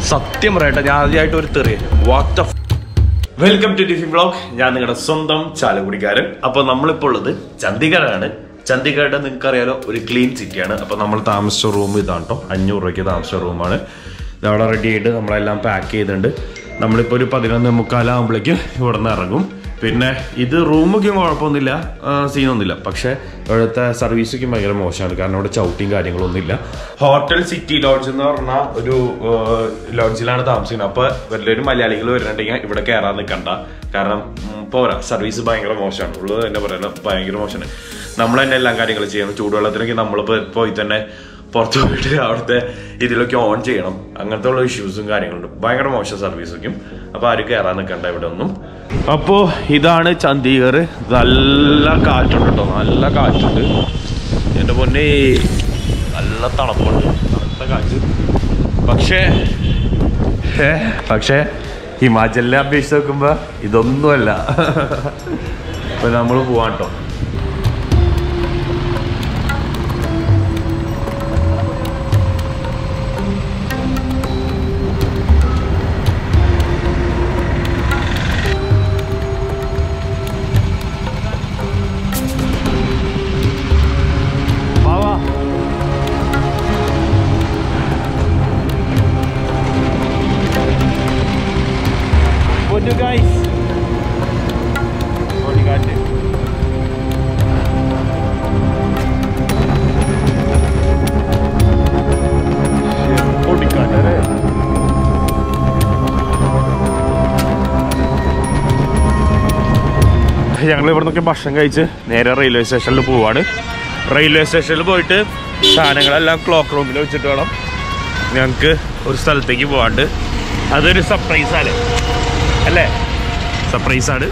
സത്യം പറയട്ടെ ഞാൻ ആദ്യമായിട്ട് ഒരു തെറിയ what welcome to tiffin blog ഞാൻ നിങ്ങളുടെ സ്വന്തം ചാലക്കുടിക്കാരൻ അപ്പൊ നമ്മളിപ്പോൾ ഉള്ളത് ചണ്ഡീഗഡാണ് ചണ്ഡീഗഡ് നിങ്ങൾക്ക് അറിയാലോ ഒരു ക്ലീൻ സിറ്റിയാണ് അപ്പൊ നമ്മൾ താമസിച്ച റൂം ഇതാണ് കേട്ടോ അഞ്ഞൂറ് രൂപയ്ക്ക് താമസിച്ച റൂമാണ് ഇതവിടെ റെഡി ആയിട്ട് നമ്മളെല്ലാം പാക്ക് ചെയ്തിട്ടുണ്ട് നമ്മളിപ്പോൾ ഒരു പതിനൊന്ന് മുക്കാലാകുമ്പോഴേക്കും ഇവിടെ നിന്ന് ഇറങ്ങും പിന്നെ ഇത് റൂമൊക്കെ കുഴപ്പമൊന്നുമില്ല സീനൊന്നുമില്ല പക്ഷെ ഇവിടുത്തെ സർവീസൊക്കെ ഭയങ്കര മോശമാണ് കാരണം ഇവിടെ ചവിട്ടിയും കാര്യങ്ങളൊന്നുമില്ല ഹോട്ടൽ സിറ്റി ലോഡ്ജ് എന്ന് പറഞ്ഞ ഒരു ലോഡ്ജിലാണ് താമസിക്കുന്നത് അപ്പൊ വലിയൊരു മലയാളികൾ വരുന്നുണ്ടെങ്കിൽ ഇവിടെ കയറാൻ നിൽക്കണ്ട കാരണം ഉം, പോരാ സർവീസ് ഭയങ്കര മോശമാണ് ഉള്ളത് തന്നെ പറയാം ഭയങ്കര മോശമാണ് നമ്മൾ തന്നെ എല്ലാ കാര്യങ്ങളും ചെയ്യണം ചൂടുവെള്ളത്തിനൊക്കെ നമ്മളിപ്പോൾ പോയി തന്നെ പുറത്ത് പോയിട്ട് അവിടുത്തെ ഇതിലൊക്കെ ഓൺ ചെയ്യണം അങ്ങനത്തെ ഉള്ള ഇഷ്യൂസും കാര്യങ്ങളുണ്ട് ഭയങ്കര മോശം സർവീസൊക്കെയും അപ്പൊ ആരും കയറാൻ നിൽക്കണ്ട ഇവിടെ ഒന്നും അപ്പോ ഇതാണ് ചണ്ഡീഗഡ് നല്ല കാറ്റുണ്ട് കേട്ടോ നല്ല കാറ്റുണ്ട് എന്റെ പൊന്നെ നല്ല തണുപ്പുണ്ട് തണുത്ത കാറ്റ് പക്ഷേ ഏ, പക്ഷേ ഹിമാചലിനെ അപേക്ഷിച്ച് നോക്കുമ്പോ ഇതൊന്നുമല്ല ഇപ്പൊ നമ്മൾ പോവാൻ കേട്ടോ വാ വാ പൊന്നു ഗൈസ് പൊടിക്കാറ്റ് പൊടിക്കാറ്റ് അല്ലേ ഞങ്ങൾ ഇവിടെ നിന്നൊക്കെ ഭക്ഷണം കഴിച്ച് നേരെ റെയിൽവേ സ്റ്റേഷനിൽ പോവാണ് റെയിൽവേ സ്റ്റേഷനിൽ പോയിട്ട് സാധനങ്ങളെല്ലാം ക്ലോക്ക് റൂമിൽ വെച്ചിട്ട് വേണം ഞങ്ങൾക്ക് ഒരു സ്ഥലത്തേക്ക് പോവാണ്ട് അതൊരു സർപ്രൈസാണ് അല്ലേ സർപ്രൈസാണ്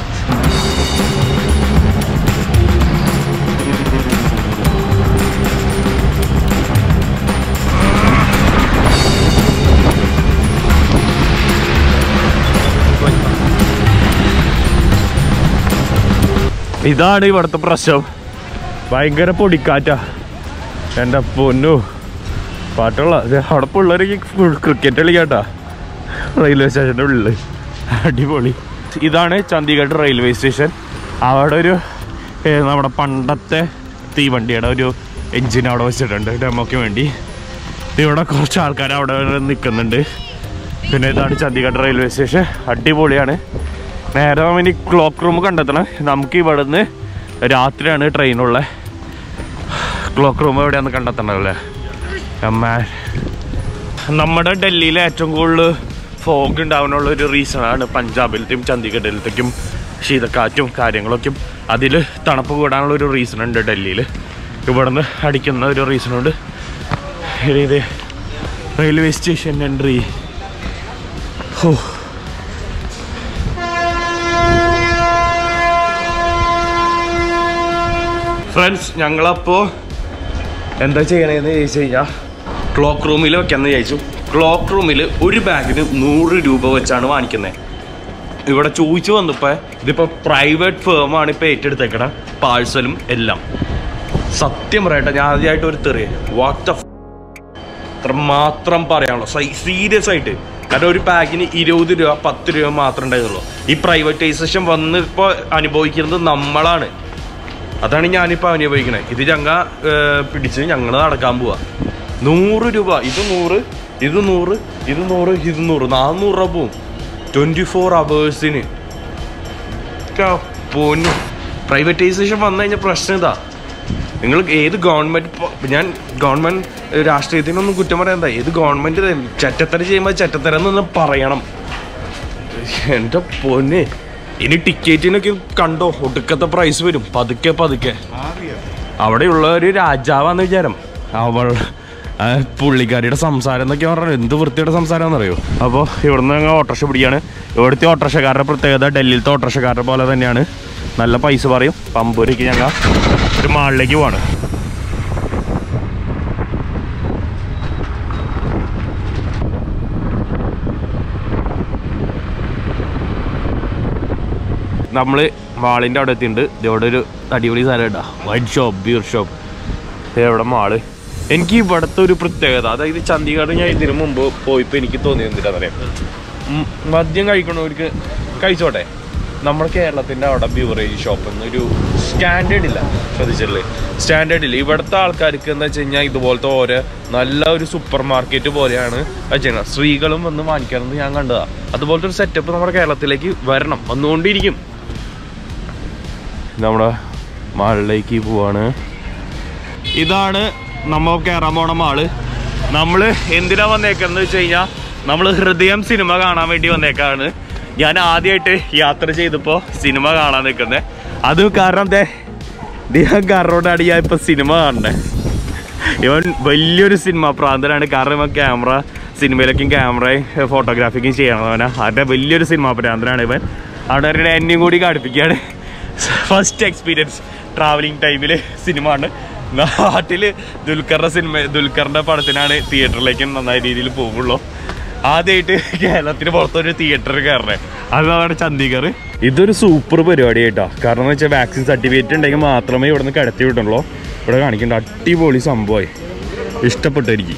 ഇതാണ് ഇവിടുത്തെ പ്രശ്നം ഭയങ്കര പൊടിക്കാറ്റാ എൻ്റെ പൊന്നു പാട്ടുള്ള ദേ അവിടെ പിള്ളേർക്ക് ക്രിക്കറ്റ് കളിക്കാട്ടാ റെയിൽവേ സ്റ്റേഷൻ്റെ ഉള്ളിൽ അടിപൊളി ഇതാണ് ചണ്ഡീഗഡ് റെയിൽവേ സ്റ്റേഷൻ അവിടെ ഒരു ഏ, നമ്മുടെ പണ്ടത്തെ തീവണ്ടിയുടെ ഒരു എഞ്ചിൻ അവിടെ വെച്ചിട്ടുണ്ട് ഡെമോക്ക് വേണ്ടി ഇവിടെ കുറച്ച് ആൾക്കാർ അവിടെ നിൽക്കുന്നുണ്ട് പിന്നെ ഇതാണ് ചണ്ഡീഗഡ് റെയിൽവേ സ്റ്റേഷൻ അടിപൊളിയാണ് നേരെ നമ്മ ഇനി ക്ലോക്ക് റൂം കണ്ടെത്തണം നമുക്ക് ഇവിടുന്ന് രാത്രിയാണ് ട്രെയിനുള്ള ക്ലോക്ക് റൂം എവിടെയാന്ന് കണ്ടെത്തണല്ലേ അമ്മ നമ്മുടെ ഡൽഹിയിൽ ഏറ്റവും കൂടുതൽ ഫോഗ് ഉണ്ടാവാനുള്ള ഒരു റീസണാണ് പഞ്ചാബിലത്തെയും ചണ്ഡീഗഡിലത്തേക്കും ശീതക്കാറ്റും കാര്യങ്ങളൊക്കെ അതിൽ തണുപ്പ് കൂടാനുള്ള ഒരു റീസൺ ഉണ്ട് ഡൽഹിയിൽ ഇവിടുന്ന് അടിക്കുന്ന ഒരു റീസണുണ്ട് ഇത് railway station entry oh friends ഞങ്ങളപ്പോൾ എന്താ ചെയ്യണേന്ന് ചോദിച്ചു കഴിഞ്ഞാൽ ക്ലോക്ക് റൂമിൽ വെക്കാന്ന് ചോദിച്ചു ക്ലോക്ക് റൂമിൽ ഒരു ബാഗിന് നൂറ് രൂപ വെച്ചാണ് വാങ്ങിക്കുന്നത് ഇവിടെ ചോദിച്ചു വന്നപ്പോൾ ഇതിപ്പോൾ പ്രൈവറ്റ് ഫേമാണ് ഇപ്പോൾ ഏറ്റെടുത്തേക്കണ പാഴ്സലും എല്ലാം സത്യം പറയട്ടെ ഞാൻ ആദ്യമായിട്ട് ഒരു തെറിയ വാട്ട് അത്ര മാത്രം പറയാനുള്ളൂ സീരിയസ് ആയിട്ട് കാരണം ഒരു പാക്കിന് ഇരുപത് രൂപ പത്ത് രൂപ മാത്രമേ ഉണ്ടായിരുന്നുള്ളൂ ഈ പ്രൈവറ്റൈസേഷൻ വന്ന് ഇപ്പോൾ അനുഭവിക്കുന്നത് നമ്മളാണ് അതാണ് ഞാനിപ്പോൾ അനുഭവിക്കണത് ഇത് ഞങ്ങ ഏർ, പിടിച്ച് ഞങ്ങൾ നടക്കാൻ പോവാ നൂറ് രൂപ ഇത് നൂറ് ഇത് നൂറ് ഇത് നൂറ് ഇത് നൂറ് നാന്നൂറ് രൂപ പോവും ട്വൻറ്റി ഫോർ അവേഴ്സിന് പൊന്നു പ്രൈവറ്റൈസേഷൻ വന്നു കഴിഞ്ഞാൽ പ്രശ്നം ഇതാ നിങ്ങൾ ഏത് ഗവൺമെന്റ് ഞാൻ ഗവൺമെന്റ് രാഷ്ട്രീയത്തിനൊന്നും കുറ്റം പറയാൻ ഏത് ഗവൺമെന്റ് ചെറ്റത്തര ചെയ്യുമ്പോൾ ചെറ്റത്തര എന്ന് പറയണം എൻ്റെ പൊന്നെ ഇനി ടിക്കറ്റിനൊക്കെ കണ്ടോ ഒടുക്കത്തെ പ്രൈസ് വരും പതുക്കെ പതുക്കെ അവിടെയുള്ള ഒരു രാജാവാന്ന് വിചാരം അവൾ ആ പുള്ളിക്കാരിയുടെ സംസാരം എന്നൊക്കെ പറഞ്ഞാൽ എന്ത് വൃത്തിയുടെ സംസാരം എന്നറിയോ അപ്പോൾ ഇവിടുന്ന് ഞങ്ങൾ ഓട്ടോറിക്ഷ പിടിക്കുകയാണ് ഇവിടുത്തെ ഓട്ടോറിക്ഷക്കാരുടെ പ്രത്യേകത ഡൽഹിയിലത്തെ ഓട്ടോറിക്ഷക്കാരുടെ പോലെ തന്നെയാണ് നല്ല പൈസ പറയും പമ്പൂരേക്ക് ഞങ്ങൾ ഒരു മാളിലേക്ക് പോവാണ് നമ്മൾ മാളിൻ്റെ അവിടെ എത്തിയിട്ടുണ്ട് ഇതവിടെ ഒരു അടിപൊളി സ്ഥലം കേട്ടോ വൈറ്റ് ഷോപ്പ് ബിയർ ഷോപ്പ് എവിടെ മാള് എനിക്ക് ഇവിടുത്തെ ഒരു പ്രത്യേകത അതായത് ചണ്ഡീഗഡ് ഞാൻ ഇതിനു മുമ്പ് പോയപ്പോൾ എനിക്ക് തോന്നിയത് എന്തിനാണെന്നറിയാം ഉം, മദ്യം കഴിക്കണവർക്ക് കഴിച്ചോട്ടെ നമ്മുടെ കേരളത്തിൻ്റെ അവിടെ ബ്യൂറേജ് ഷോപ്പ് എന്നൊരു സ്റ്റാൻഡേർഡ് ഇല്ല ശ്രദ്ധിച്ചില്ലേ സ്റ്റാൻഡേർഡ് ഇല്ല ഇവിടുത്തെ ആൾക്കാർക്ക് എന്ന് വെച്ച് കഴിഞ്ഞാൽ ഇതുപോലത്തെ ഓരോ നല്ല ഒരു സൂപ്പർ മാർക്കറ്റ് പോലെയാണ് വെച്ചിരുന്നത് സ്ത്രീകളും വന്ന് വാങ്ങിക്കാറുണ്ട് ഞാൻ കണ്ടതാ അതുപോലത്തെ ഒരു സെറ്റപ്പ് നമ്മുടെ കേരളത്തിലേക്ക് വരണം വന്നുകൊണ്ടിരിക്കും നമ്മുടെ മാളിലേക്ക് പോവാണ് ഇതാണ് നമ്മൾ കയറാൻ പോണ മാള് നമ്മൾ എന്തിനാ വന്നേക്കുന്നത് വെച്ച് കഴിഞ്ഞാൽ നമ്മൾ ഹൃദയം സിനിമ കാണാൻ വേണ്ടി വന്നേക്കാണ് ഞാൻ ആദ്യമായിട്ട് യാത്ര ചെയ്തപ്പോൾ സിനിമ കാണാൻ നിൽക്കുന്നത് അത് കാരണം ദേ ദേഹം കാരണോടാണ് ഞാൻ ഇപ്പം സിനിമ കാണണേ ഇവൻ വലിയൊരു സിനിമ പ്രാന്തനാണ് കാരണം ഇവൻ ക്യാമറ സിനിമയിലൊക്കെയും ക്യാമറയും ഫോട്ടോഗ്രാഫിക്കും ചെയ്യണവനാ അതിൻ്റെ വലിയൊരു സിനിമ പ്രാന്തനാണ് ഇവൻ അവിടെ ഒരു എന്നെയും കൂടി കാണിപ്പിക്കുകയാണ് ഫസ്റ്റ് എക്സ്പീരിയൻസ് ട്രാവലിംഗ് ടൈമിൽ സിനിമ ആണ് നാട്ടിൽ ദുൽഖറിന്റെ സിനിമ ദുൽഖറിന്റെ പടത്തിനാണ് തിയേറ്ററിലേക്ക് നന്നായ രീതിയിൽ പോകുള്ളൂ ആദ്യമായിട്ട് കേരളത്തിന് പുറത്തൊരു തിയേറ്റർ കയറണേ അതാണ് ചണ്ഡീഗഡ് ഇതൊരു സൂപ്പർ പരിപാടി ആയിട്ടാ കാരണം എന്ന് വെച്ചാൽ വാക്സിൻ സർട്ടിഫിക്കറ്റ് ഉണ്ടെങ്കിൽ മാത്രമേ ഇവിടെ നിന്ന് കിടത്തി വിട്ടുള്ളൂ ഇവിടെ കാണിക്കേണ്ട അടിപൊളി സംഭവമായി ഇഷ്ടപ്പെട്ടു എനിക്ക്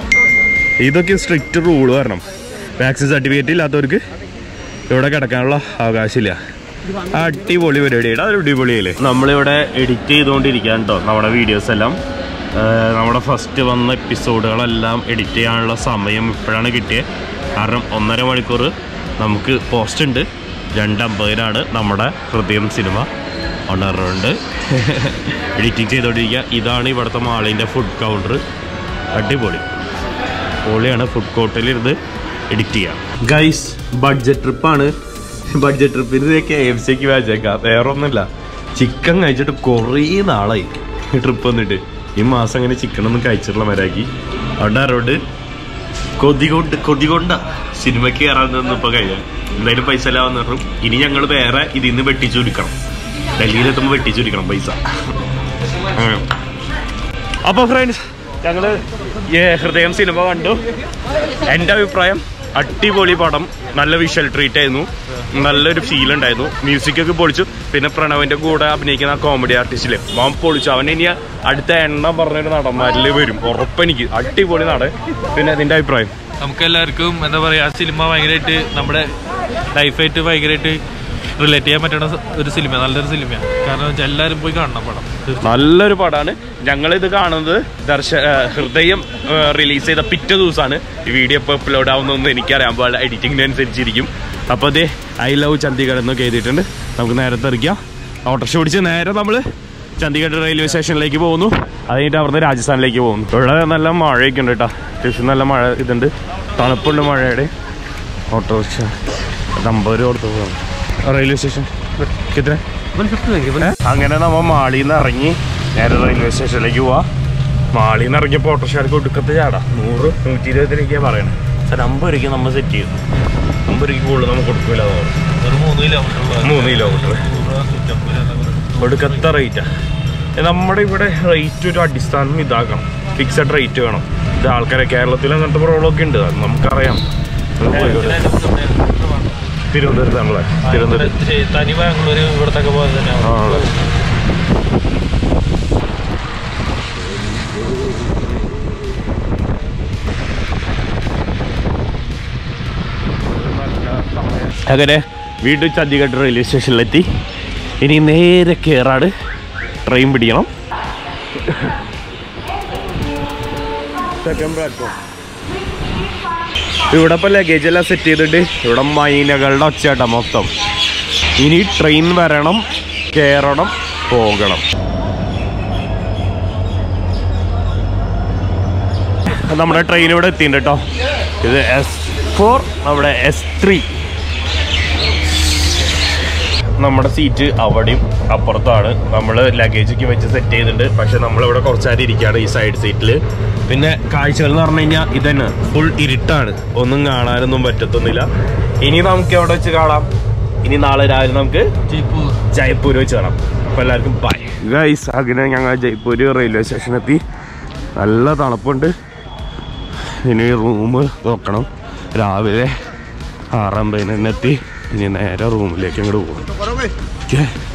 ഇതൊക്കെ സ്ട്രിക്റ്റ് റൂൾ വരണം വാക്സിൻ സർട്ടിഫിക്കറ്റ് ഇല്ലാത്തവർക്ക് ഇവിടെ കിടക്കാനുള്ള അവകാശമില്ല അടിപൊളി പരിപാടിയാണ് അത് അടിപൊളിയല്ലേ നമ്മളിവിടെ എഡിറ്റ് ചെയ്തുകൊണ്ടിരിക്കാൻ കേട്ടോ നമ്മുടെ വീഡിയോസ് എല്ലാം ഏർ നമ്മുടെ ഫസ്റ്റ് വന്ന എപ്പിസോഡുകളെല്ലാം എഡിറ്റ് ചെയ്യാനുള്ള സമയം ഇപ്പോഴാണ് കിട്ടിയത് കാരണം ഒന്നര മണിക്കൂർ നമുക്ക് പോസ്റ്റ് ഉണ്ട് രണ്ടമ്പതിനാണ് നമ്മുടെ ഹൃദയം സിനിമ ഉണറുണ്ട് എഡിറ്റിംഗ് ചെയ്തുകൊണ്ടിരിക്കുക ഇതാണ് ഇവിടുത്തെ മാളിൻ്റെ ഫുഡ് കൗണ്ടർ അടിപൊളി പൊളിയാണ് ഫുഡ് കോർട്ടിലിരുന്ന് എഡിറ്റ് ചെയ്യാം ഗൈസ് ബഡ്ജറ്റ് ട്രിപ്പാണ് ബഡ്ജറ്റ് ട്രിപ്പിന് കെ എഫ് സിക്ക് വെച്ചേക്കാം വേറെ ഒന്നുമില്ല ചിക്കൻ കഴിച്ചിട്ട് കുറേ നാളായി ട്രിപ്പ് വന്നിട്ട് ഈ മാസം അങ്ങനെ ചിക്കൻ ഒന്നും കഴിച്ചിട്ടുള്ള മരാക്കി അവിടെ ആരോട് കൊതി കൊണ്ട് കൊതി കൊണ്ട സിനിമയ്ക്ക് കയറാൻ ഇപ്പൊ കഴിയാൻ എന്തായാലും പൈസ എല്ലാം വന്നിട്ടും ഇനി ഞങ്ങൾ വേറെ ഇതിൽ നിന്ന് വെട്ടിച്ചുരുക്കണം ഡൽഹിയിലെത്തുമ്പോൾ വെട്ടിച്ചുരുക്കണം പൈസ അങ്ങനെ അപ്പൊ ഫ്രണ്ട്സ് ഞങ്ങള് ഈ ഹൃദയം സിനിമ കണ്ടു എൻ്റെ അഭിപ്രായം അടിപൊളി പടം നല്ല വിഷ്വൽ ട്രീറ്റ് ആയിരുന്നു നല്ലൊരു ഫീൽ ഉണ്ടായിരുന്നു മ്യൂസിക് ഒക്കെ പൊളിച്ചു പിന്നെ പ്രണവിന്റെ കൂടെ അഭിനയിക്കുന്ന ആ കോമഡി ആർട്ടിസ്റ്റില് മാം പൊളിച്ചു അവൻ ഇനി അടുത്ത എണ്ണം പറഞ്ഞൊരു നടന്മാരിൽ വരും ഉറപ്പെനിക്ക് അടിപൊളി നടൻ പിന്നെ നിന്റെ അഭിപ്രായം നമുക്ക് എല്ലാവർക്കും എന്താ പറയാ ആ സിനിമ ഭയങ്കരമായിട്ട് നമ്മുടെ ലൈഫായിട്ട് ഭയങ്കരമായിട്ട് റിലേറ്റ് ചെയ്യാൻ പറ്റുന്ന ഒരു സിനിമ നല്ലൊരു സിനിമയാണ് കാരണം വെച്ചാൽ എല്ലാവരും പോയി കാണണം പടം തീർച്ചയായും. നല്ലൊരു പടമാണ് ഞങ്ങൾ ഇത് കാണുന്നത് ദർശ ആ, ഹൃദയം റിലീസ് ചെയ്ത പിറ്റേ ദിവസമാണ് ഈ വീഡിയോ ഇപ്പോൾ അപ്ലോഡ് ആവുന്നതെന്ന് എനിക്കറിയാൻ പാടില്ല എഡിറ്റിങ്ങിനനുസരിച്ചിരിക്കും അപ്പോൾ അതെ ഐ ലവ് ചണ്ഡീഗഡ് എന്നൊക്കെ എഴുതിയിട്ടുണ്ട് നമുക്ക് നേരത്തെ ഇറക്കാം ഓട്ടോറിക്ഷ പിടിച്ച് നേരെ നമ്മൾ ചണ്ഡീഗഡ് റെയിൽവേ സ്റ്റേഷനിലേക്ക് പോകുന്നു അത് കഴിഞ്ഞിട്ട് അവിടുന്ന് രാജസ്ഥാനിലേക്ക് പോകുന്നു ഇവിടെ നല്ല മഴയൊക്കെ ഉണ്ട് കേട്ടോ അത്യാവശ്യം നല്ല മഴ ഇതുണ്ട് തണുപ്പുണ്ട് മഴയുടെ ഓട്ടോറിക്ഷ അത് അമ്പത് രൂപ കൊടുത്ത് പോകുന്നു റെയിൽവേ സ്റ്റേഷൻ കിത്ര അങ്ങനെ നമ്മ മാളിയിൽ നിന്ന് ഇറങ്ങി നേരെ റെയിൽവേ സ്റ്റേഷനിലേക്ക് പോവാ മാളിയിൽ നിന്ന് ഇറങ്ങിയപ്പോൾ ഓട്ടോറിക്ഷക്കാർക്ക് ഒടുക്കത്തെ ചാടാ നൂറ് നൂറ്റി ഇരുപതിലേക്കാണ് പറയണേ സാർ അമ്പത് രൂപയ്ക്ക് നമ്മൾ സെറ്റ് ചെയ്തു അമ്പത് രൂപയ്ക്ക് കൂടുതൽ നമുക്ക് കൊടുക്കില്ല ഒരു മൂന്ന് കിലോമീറ്റർ ഉള്ള മൂന്ന് കിലോമീറ്റർ നൂറ്റമ്പത് രൂപ. ഒടുക്കത്തെ റേറ്റാ നമ്മുടെ ഇവിടെ റേറ്റ് ഒരു അടിസ്ഥാനം ഇതാക്കണം ഫിക്സഡ് റേറ്റ് വേണം ഇത് ആൾക്കാരെ കേരളത്തിൽ അങ്ങനത്തെ പ്രോബ്ലം ഒക്കെ ഉണ്ട് അത് നമുക്കറിയാം അത് പോയിക്കോട്ടെ. തിരുവനന്തപുരത്ത് നമ്മളെ തിരുവനന്തപുരം ശരി, തനി ബാംഗ്ലൂർ ഇവിടത്തൊക്കെ പോലെ തന്നെയാണ് ആ. അങ്ങനെ വീണ്ടും ചണ്ഡീഗഡ് റെയിൽവേ സ്റ്റേഷനിലെത്തി ഇനി നേരെ കയറാട് ട്രെയിൻ പിടിക്കണം സെക്കൻഡ് പ്ലാറ്റ്ഫോം ഇവിടെ ഇപ്പൊ ലഗേജ് എല്ലാം സെറ്റ് ചെയ്തിട്ട് ഇവിടെ മൈനകളുടെ ഒച്ചയാട്ടാ മൊത്തം ഇനി ട്രെയിൻ വരണം കയറണം പോകണം നമ്മുടെ ട്രെയിൻ ഇവിടെ എത്തിയിട്ടുണ്ട് കേട്ടോ ഇത് എസ് ഫോർ നമ്മുടെ എസ് ത്രീ നമ്മുടെ സീറ്റ് അവിടെയും അപ്പുറത്താണ് നമ്മൾ ലഗേജൊക്കെ വെച്ച് സെറ്റ് ചെയ്തിട്ടുണ്ട് പക്ഷെ നമ്മളിവിടെ കുറച്ച് നേരം ഇരിക്കുകയാണ് ഈ സൈഡ് സീറ്റിൽ പിന്നെ കാഴ്ചകൾ എന്ന് പറഞ്ഞു കഴിഞ്ഞാൽ ഇതന്നെ ഫുൾ ഇരുട്ടാണ് ഒന്നും കാണാനൊന്നും പറ്റത്തൊന്നുമില്ല ഇനി നമുക്ക് എവിടെ വെച്ച് കാണാം ഇനി നാളെ രാവിലെ നമുക്ക് ജയ്പൂർ ജയ്പൂർ വെച്ച് കാണാം അപ്പോൾ എല്ലാവർക്കും ബൈ ഗൈസ് അങ്ങനെ ഞങ്ങൾ ജയ്പൂർ റെയിൽവേ സ്റ്റേഷൻ എത്തി നല്ല തണുപ്പുണ്ട് ഇനി റൂം നോക്കണം രാവിലെ ആറമ്പതിന് തന്നെ എത്തി ഇനി നേരെ റൂമിലേക്ക് അങ്ങോട്ട് പോകും ഓക്കെ